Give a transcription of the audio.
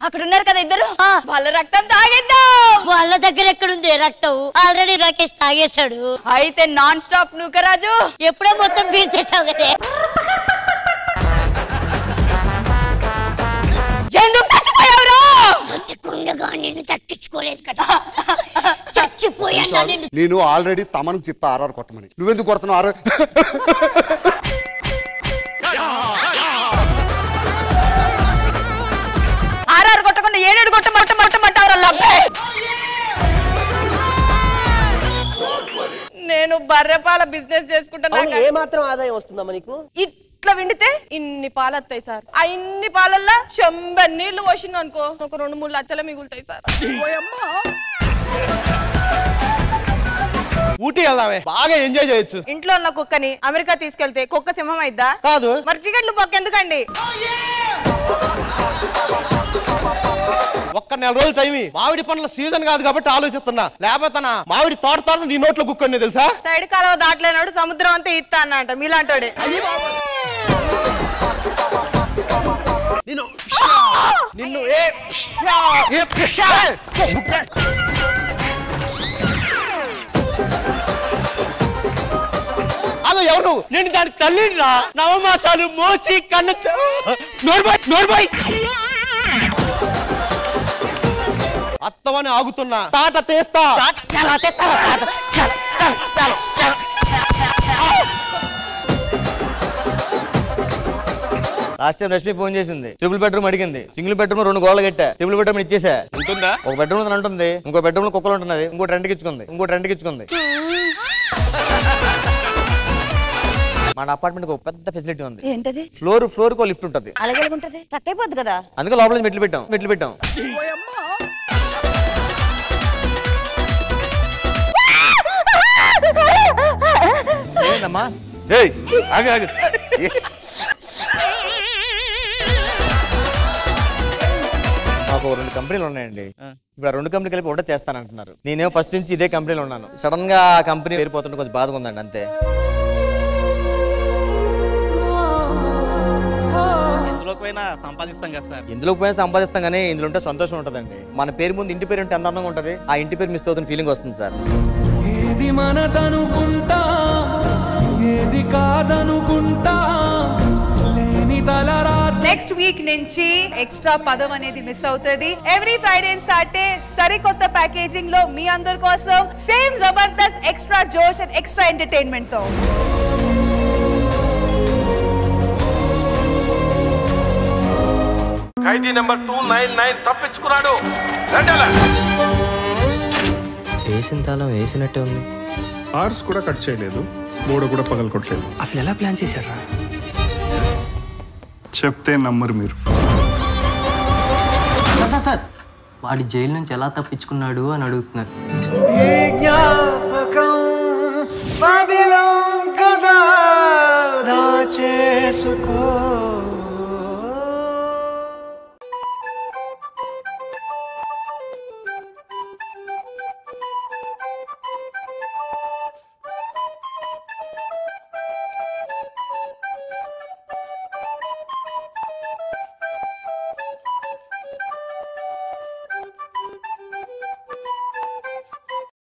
అక్కడ ఉన్నారు కదా ఇద్దరు ఆ. వాళ్ళ రక్తం తాగిద్దాం వాళ్ళ దగ్గర ఎక్కడుంది రక్తం ఆల్రెడీ రాకేష్ తాగేశాడు అయితే నాన్ స్టాప్ నూకరాజు ఎప్పుడో మొత్తం పీల్చేసావు కదే ఎందుకు చచ్చిపోయావురా బతికుండగా నిన్ను తట్టించుకోలేదు కదా చచ్చిపోయాను నిన్ను నేను ఆల్రెడీ తమను చెప్పా ఆర్ఆర్ కొట్టమని నువ్వెందుకు కొడుతున్నావు ఆర్ఆర్ ఆర్ఆర్ కొట్టకుండా ఏడేడు కొట్ట మట్ట మట్టమంటావురా లబ్బే నేను బర్రెపాల బిజినెస్ చేసుకుంటాను అవును ఏ మాత్రం ఆదాయం వస్తుందమ్మా నీకు ఇట్లా విండితే ఇన్ని పాలు వస్తాయి సార్ ఆ ఇన్ని పాలల్లో చెంబ నీళ్లు పోసింది అనుకో ఒక రెండు మూడు లక్షలు మిగులుతాయి సార్ ఊటీ వెళ్దామే బాగా ఎంజాయ్ చేయొచ్చు ఇంట్లో ఉన్న కుక్కని అమెరికా తీసుకెళ్తే కుక్క సింహం అయిద్దా కాదు మరి టికెట్లు బొక్క ఎందుకండి ఒక్క నెల రోజులు టైం ఇయ్యి. మామిడి పండ్ల సీజన్ కాదు కాబట్టి ఆలోచిస్తున్నా లేకపోతే నా మామిడి తోట తోట నీ నోట్లో కుక్కొని తెలుసా సైడ్ కాలువ దాటలేనాడు సముద్రం అంతా ఇత్తా అన్నట మీలాంటోడే నిన్ను నిన్ను ఏ ఏ- అదో ఎవరు నువ్వు నేను దాని తల్లిని రా నవమాసాలు మోసి కన్న నోర్బాయ్ నోర్బాయ్ అత్తమని ఆగుతున్నా తాట తీస్తా లాస్ట్ టైం రష్మి ఫోన్ చేసింది ట్రిపుల్ బెడ్రూమ్ అడిగింది సింగిల్ బెడ్రూమ్ రెండు గోడలు కట్టా ట్రిపుల్ బెడ్రూమ్ ఇచ్చేసా ఉంటుందా ఒక బెడ్రూమ్ తను ఉంటుంది ఇంకో బెడ్రూమ్ లో కుక్కలు ఉంటున్నది ఇంకోటి రెంట్కి ఇచ్చుకుంది ఇంకోటి రెంట్కి ఇచ్చుకుంది మన అపార్ట్మెంట్ ఒక పెద్ద ఫెసిలిటీ ఉంది ఏంటది ఫ్లోర్ ఫ్లోర్ కో లిఫ్ట్ ఉంటుంది అలాగే ఉంటది టక్ అయిపోద్ది కదా అందుకే లోపల నుంచి మెట్లు పెట్టాం మెట్లు పెట్టాం ఏమైందమ్మా ఏయ్ ఆగు ఆగు మాకు ఓ రెండు కంపెనీలు ఉన్నాయండి ఇప్పుడు ఆ రెండు కంపెనీ కలిపి ఒకటే చేస్తానంటున్నారు నేనేమో ఫస్ట్ నుంచి ఇదే కంపెనీలో ఉన్నాను సడన్ గా ఆ కంపెనీ పేరిపోతుంటే కొంచెం బాధగా ఉందండి అంతే ఎందులోకి పోయినా సంపాదిస్తాం కదా సార్ ఎందులో పోయినా సంపాదిస్తాం కానీ ఇందులో ఉంటే సంతోషం ఉంటుందండి మన పేరు ముందు ఇంటి పేరు ఉంటే ఎంత అందంగా ఉంటుంది ఆ ఇంటి పేరు మిస్ అవుతున్న ఫీలింగ్ వస్తుంది సార్ ఏది మనదనుకుంటా ఏది కాదనుకుంటా లేని తలరా నెక్స్ట్ వీక్ నుంచి ఎక్స్ట్రా పదం అనేది మిస్ అవుతుంది ఎవ్రీ ఫ్రైడే అండ్ సాటర్డే సరికొత్త ప్యాకేజింగ్ లో మీ అందరి కోసం సేమ్ జబర్దస్త్ ఎక్స్ట్రా జోష్ అండ్ ఎక్స్ట్రా ఎంటర్టైన్మెంట్ తో Khaidi number two nine nine తప్పించుకున్నాడు రండి వేసిన తాళం వేసినట్టే ఉంది ఆర్స్ కూడా కట్ చేయలేదు గోడ కూడా పగలకొట్టలేదు అసలు ఎలా ప్లాన్ చేశారా చెప్తే నమ్మరు మీరు సార్ వాడి జైలు నుంచి ఎలా తప్పించుకున్నాడు అని అడుగుతున్నారు ఏ జ్ఞానం